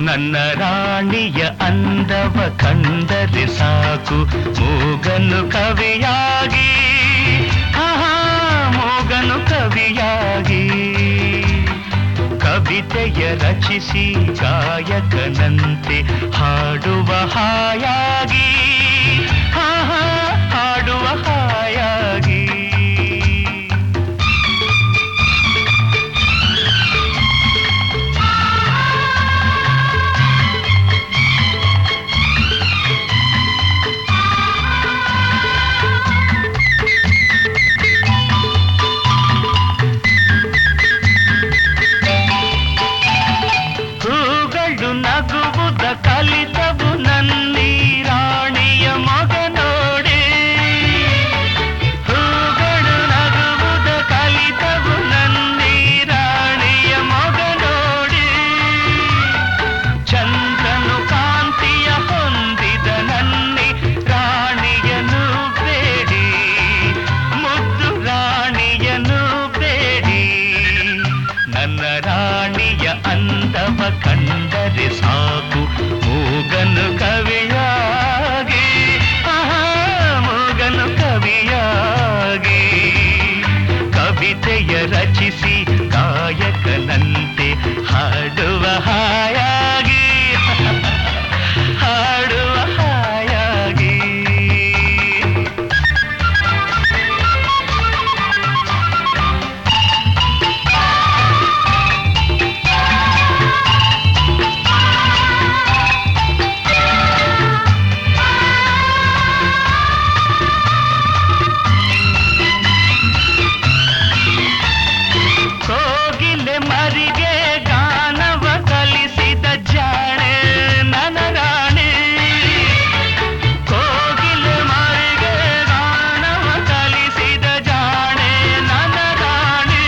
ನನ್ನ ರಾಣಿಯ ಅಂದವ ಕಂಡರೆ ಸಾಕು ಮೂಗನು ಕವಿಯಾಗಿ ಆಹಾ ಮೂಗನು ಕವಿಯಾಗಿ ಕವಿತೆಯ ರಚಿಸಿ ಗಾಯಕನಂತೆ ಹಾಡುವ ಹಾಯಾಗಿ ಆಹಾ ಹಾಡುವ ಹಾಯಾಗಿ ಹೂಗಳು ನಗುವುದ ಕಲಿತವು ನನ್ನಿ ರಾಣಿಯ ಮಗ ನೋಡಿ ಹೂಗಳು ನಗುವುದ ಕಲಿತವು ನನ್ನಿ ರಾಣಿಯ ಮಗ ನೋಡಿ ಚಂದ್ರನು ಕಾಂತಿಯ ಹೊಂದಿದ ನನ್ನಿ ರಾಣಿಯನು ಬೇಡಿ ಮುದ್ದು ರಾಣಿಯನು ಬೇಡಿ ನನ್ನ ರಾಣಿಯ ಅಂದವ ಕಂಡರೆ ಸಾಕು ಮೂಗನು ಕವಿಯಾಗಿ ಆಹಾ ಮೂಗನು ಕವಿಯಾಗಿ ಕವಿತೆಯ ರಚಿಸಿ ಗಾಯಕನಂತೆ ಹಾಡುವ ಹಾಯಾಗಿ ಹಾಡುವ ಹಾಯಾಗಿ ಕೋಗಿಲೆ ಮರಿಗೆ ಗಾನವ ಕಲಿಸಿದ ಜಾಣೆ ನನ್ನ ರಾಣಿ ಕೋಗಿಲೆ ಮರಿಗೆ ಗಾನವ ಕಲಿಸಿದ ಜಾಣೆ ನನ್ನ ರಾಣಿ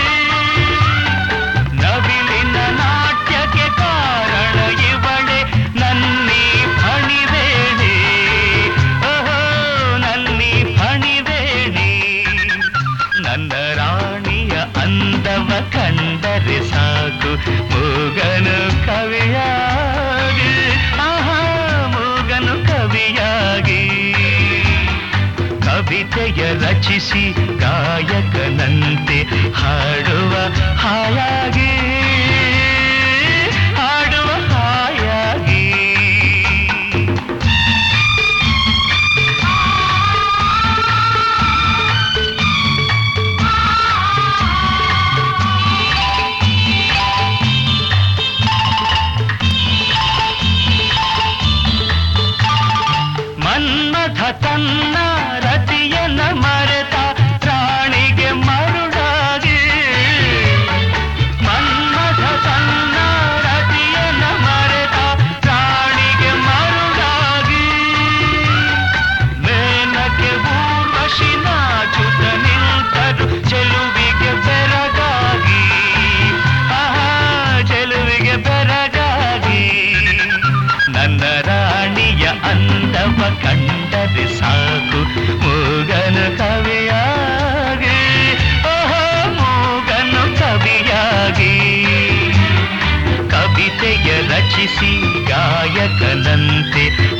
ನವಿಲಿನ ನಾಟ್ಯಕ್ಕೆ ಕಾರಣ ಇವಳೆ ನನ್ನಿ ಫಣಿವೇಣಿ ಓಹೋ ನನ್ನಿ ಫಣಿವೇಣಿ ನನ್ನ ರಾಣಿಯ ಅಂದವ ಕಂಡರೆ ಸಾಕು ಮೂಗನು ಕವಿಯಾಗಿ ಆಹಾ ಮೂಗನು ಕವಿಯಾಗಿ ಕವಿತೆಯ ರಚಿಸಿ ಗಾಯಕನಂತೆ ಹಾಡುವ ಹಾಯಾಗಿ ಹಾಡುವ ಹಾಯಾಗಿ ಮನ್ಮಥ ತನ್ನ ರತಿಯನ್ನ ಮರೆತ ರಾಣಿಗೆ ಮರುಳಾಗಿ ಮನ್ಮಥ ತನ್ನ ರತಿಯನ್ನ ಮರೆತ ರಾಣಿಗೆ ಮರುಳಾಗಿ ಮೇನಕ್ಕೆ ಊರ್ವಶಿ ನಾಚುತ ನಿಂತರು ಚೆಲುವಿಗೆ ಬೆರಗಾಗಿ ಆಹಾ ಚೆಲುವಿಗೆ ಬೆರಗಾಗಿ ನನ್ನ ರಾಣಿಯ ಅಂದವ ಕಂಡರೆ ಸಾಕು ಮೂಗನು ಕವಿಯಾಗಿ ಓಹೋ ಮೂಗನು ಕವಿಯಾಗಿ ಕವಿತೆಯ ರಚಿಸಿ ಗಾಯಕನಂತೆ